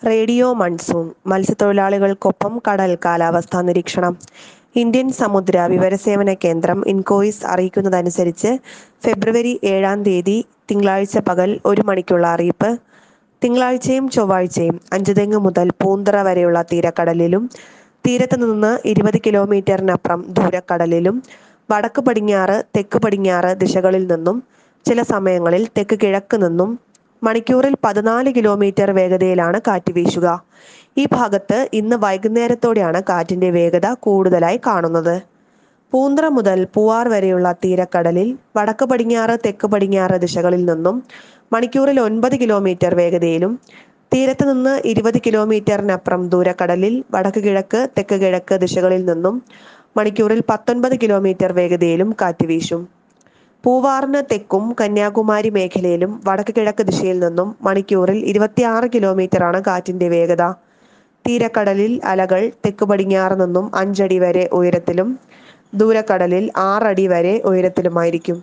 radio monsoon മത്സ്യത്തൊഴിലാളികൾക്കൊപ്പം കടൽ കാലാവസ്ഥാ നിരീക്ഷണം ഇന്ത്യൻ സമുദ്ര വിവരസേവന കേന്ദ്രം ഇൻകോയിസ് അറിയിക്കുന്നതനുസരിച്ച് ഫെബ്രുവരി ഏഴാം തീയതി തിങ്കളാഴ്ച പകൽ ഒരു മണിക്കുള്ള അറിയിപ്പ് തിങ്കളാഴ്ചയും ചൊവ്വാഴ്ചയും അഞ്ചുതെങ്ങ് മുതൽ പൂന്തറ വരെയുള്ള തീരക്കടലിലും തീരത്ത് നിന്ന് ഇരുപത് കിലോമീറ്ററിനപ്പുറം ദൂരക്കടലിലും വടക്ക് പടിഞ്ഞാറ് തെക്ക് പടിഞ്ഞാറ് ദിശകളിൽ നിന്നും ചില സമയങ്ങളിൽ തെക്ക് കിഴക്ക് നിന്നും മണിക്കൂറിൽ പതിനാല് കിലോമീറ്റർ വേഗതയിലാണ് കാറ്റ് വീശുക ഈ ഭാഗത്ത് ഇന്ന് വൈകുന്നേരത്തോടെയാണ് കാറ്റിന്റെ വേഗത കൂടുതലായി കാണുന്നത് പൂന്തറ മുതൽ പൂവാർ വരെയുള്ള തീരക്കടലിൽ വടക്ക് പടിഞ്ഞാറ് തെക്ക് പടിഞ്ഞാറ് ദിശകളിൽ നിന്നും മണിക്കൂറിൽ ഒൻപത് കിലോമീറ്റർ വേഗതയിലും തീരത്ത് നിന്ന് ഇരുപത് കിലോമീറ്ററിനപ്പുറം ദൂരക്കടലിൽ വടക്ക് കിഴക്ക് തെക്ക് കിഴക്ക് ദിശകളിൽ നിന്നും മണിക്കൂറിൽ പത്തൊൻപത് കിലോമീറ്റർ വേഗതയിലും കാറ്റ് വീശും പൂവാറിന് തെക്കും കന്യാകുമാരി മേഖലയിലും വടക്ക് കിഴക്ക് ദിശയിൽ നിന്നും മണിക്കൂറിൽ ഇരുപത്തിയാറ് കിലോമീറ്ററാണ് കാറ്റിന്റെ വേഗത തീരക്കടലിൽ അലകൾ തെക്ക് പടിഞ്ഞാറ് നിന്നും അഞ്ചടി വരെ ഉയരത്തിലും ദൂരക്കടലിൽ ആറടി വരെ ഉയരത്തിലുമായിരിക്കും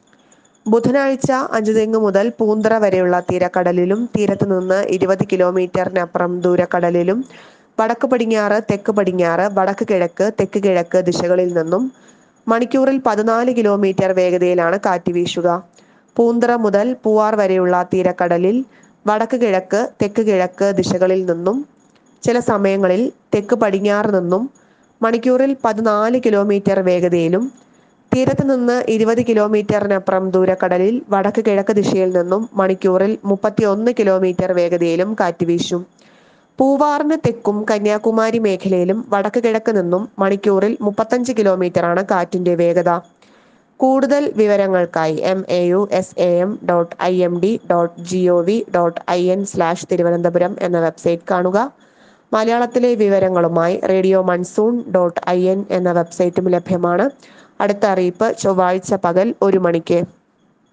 ബുധനാഴ്ച അഞ്ചുതെങ്ങ് മുതൽ പൂന്തറ വരെയുള്ള തീരക്കടലിലും തീരത്ത് നിന്ന് ഇരുപത് കിലോമീറ്ററിനപ്പുറം ദൂരക്കടലിലും വടക്ക് പടിഞ്ഞാറ് തെക്ക് പടിഞ്ഞാറ് വടക്ക് കിഴക്ക് തെക്ക് കിഴക്ക് ദിശകളിൽ നിന്നും മണിക്കൂറിൽ പതിനാല് കിലോമീറ്റർ വേഗതയിലാണ് കാറ്റ് വീശുക പൂന്തറ മുതൽ പൂവാർ വരെയുള്ള തീരക്കടലിൽ വടക്ക് കിഴക്ക് തെക്ക് കിഴക്ക് ദിശകളിൽ നിന്നും ചില സമയങ്ങളിൽ തെക്ക് പടിഞ്ഞാറ് നിന്നും മണിക്കൂറിൽ പതിനാല് കിലോമീറ്റർ വേഗതയിലും തീരത്ത് നിന്ന് ഇരുപത് കിലോമീറ്ററിനപ്പുറം ദൂരക്കടലിൽ വടക്ക് കിഴക്ക് ദിശയിൽ നിന്നും മണിക്കൂറിൽ മുപ്പത്തിയൊന്ന് കിലോമീറ്റർ വേഗതയിലും കാറ്റ് വീശും പൂവാറിന് തെക്കും കന്യാകുമാരി മേഖലയിലും വടക്ക് കിഴക്ക് നിന്നും മണിക്കൂറിൽ മുപ്പത്തഞ്ച് കിലോമീറ്ററാണ് കാറ്റിന്റെ വേഗത കൂടുതൽ വിവരങ്ങൾക്കായി M A U S A M dot I M D dot G O V dot I N slash Thiruvananthapuram എന്ന വെബ്സൈറ്റ് കാണുക മലയാളത്തിലെ വിവരങ്ങളുമായി radio monsoon dot I N എന്ന വെബ്സൈറ്റും ലഭ്യമാണ് അടുത്ത അറിയിപ്പ് ചൊവ്വാഴ്ച പകൽ ഒരു മണിക്ക്